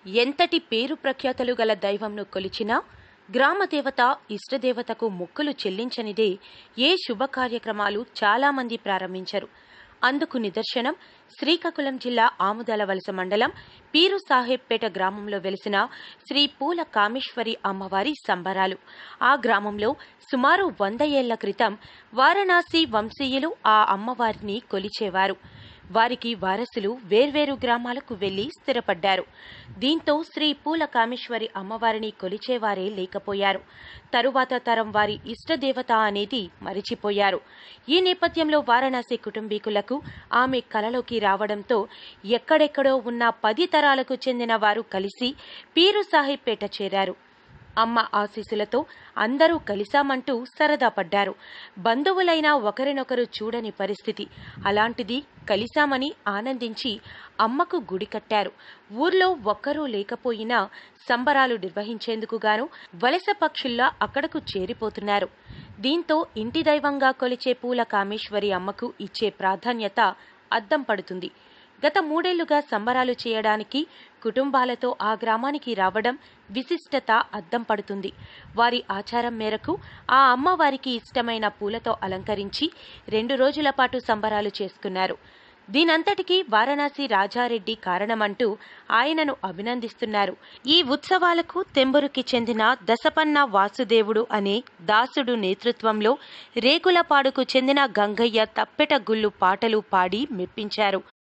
ఎంతటి పేరు ప్రఖ్యాతలు గల దైవంను కొలిచినా గ్రామదేవత ఇష్టదేవతకు మొక్కులు చెల్లించనిదే ఏ శుభ కార్యక్రమాలు చాలామంది ప్రారంభించరు అందుకు నిదర్శనం శ్రీకాకుళం జిల్లా ఆముదాల వలస మండలం పీరు సాహెబ్పేట గ్రామంలో వెలిసిన శ్రీ పూల కామేశ్వరి అమ్మవారి సంబరాలు ఆ గ్రామంలో సుమారు వంద ఏళ్ల క్రితం వారణాసి వంశీయులు ఆ అమ్మవారిని కొలిచేవారు వారికి వారసులు వేర్వేరు గ్రామాలకు వెళ్లి స్థిరపడ్డారు దీంతో శ్రీ పూల కామేశ్వరి అమ్మవారిని కొలిచేవారే లేకపోయారు తరువాత తరం వారి ఇష్టదేవత అనేది మరిచిపోయారు ఈ నేపథ్యంలో వారణాసి కుటుంబీకులకు ఆమె కలలోకి రావడంతో ఎక్కడెక్కడో ఉన్న పది తరాలకు చెందిన వారు కలిసి పీరు సాహిబ్పేట చేరారు అమ్మ ఆశీస్సులతో అందరూ కలిశామంటూ సరదా పడ్డారు బంధువులైనా ఒకరినొకరు చూడని పరిస్థితి అలాంటిది కలిశామని ఆనందించి అమ్మకు గుడి కట్టారు ఊర్లో ఒక్కరూ లేకపోయినా సంబరాలు నిర్వహించేందుకు గాను వలస పక్షుల్లా అక్కడకు చేరిపోతున్నారు దీంతో ఇంటి దైవంగా కొలిచే పూల కామేశ్వరి అమ్మకు ఇచ్చే ప్రాధాన్యత అద్దం పడుతుంది గత మూడేళ్లుగా సంబరాలు చేయడానికి కుటుంబాలతో ఆ గ్రామానికి రావడం విశిష్టత అద్దం పడుతుంది వారి ఆచారం మేరకు ఆ అమ్మవారికి ఇష్టమైన పూలతో అలంకరించి రెండు రోజుల పాటు సంబరాలు చేసుకున్నారు దీనంతటికీ వారణాసి రాజారెడ్డి కారణమంటూ ఆయనను అభినందిస్తున్నారు ఈ ఉత్సవాలకు తెంబురుకి చెందిన దశపన్న వాసుదేవుడు అనే దాసుడు నేతృత్వంలో రేకులపాడుకు చెందిన గంగయ్య తప్పెట గుళ్ళు పాటలు పాడి మెప్పించారు